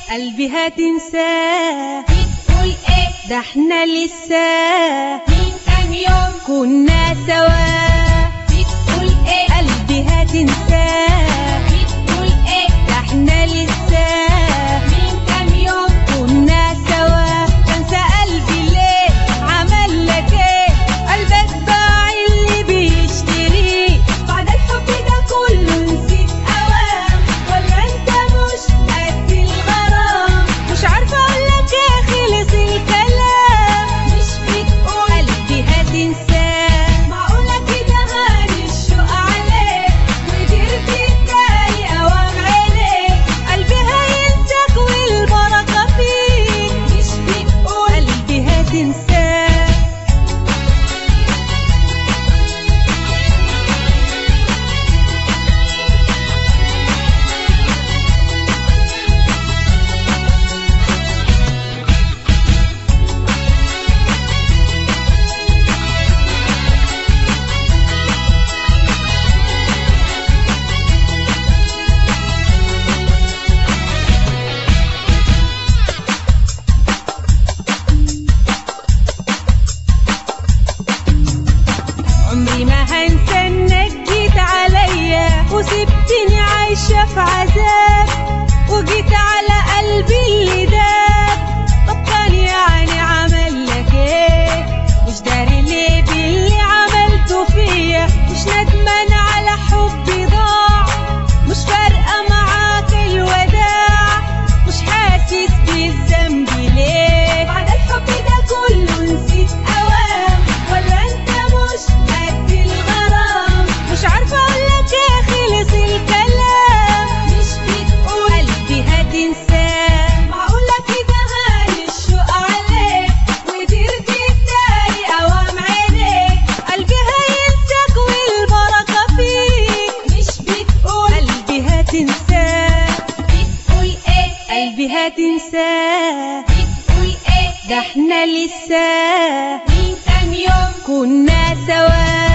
قلبي هتنساه بتقول ايه ده احنا لسه من كام يوم كنا سوا بتقول ايه قلبي هتنساه بتقول ايه ده احنا لسه من كام يوم كنا سوا انسى قلبي ليه عمل لك ايه قلبك باع اللي بيشتريه بعد الحب ده كله نسيت اوام ولا انت مش قد الغرام مش عارفه اقول لك ايه خلص الكلام مش بتقول قلبي هتنساه معقولة كده غالي الشوق عليك وديرتي التاني اوام عينيك قلبي هينساك والبركه فيك مش بتقول قلبي هتنساه عمري ما هنسى انك جيت عليا وسبتني عايشة في عذاب وجيت على قلبي اللي داب طب كان يعني عمل لك ايه مش داري ليه باللي عملته فيا مش ندمان على حبي ضاع مش فارقة معاك الوداع مش حاسس بالذنب ليه بعد الحب ده كله نسيت اوام ولا انت مش قد الغرام مش عارفة اقولك ايه خلص الكلام مش بتقول قلبي هتنساه معقولة كده غالي الشوق عليك وديرتي التاني اوام عينيك قلبي هينساك والبركة فيك مش بتقول قلبي هتنساه بتقول ايه قلبي هتنساه بتقول ايه ده احنا لسه من كام يوم كنا سوا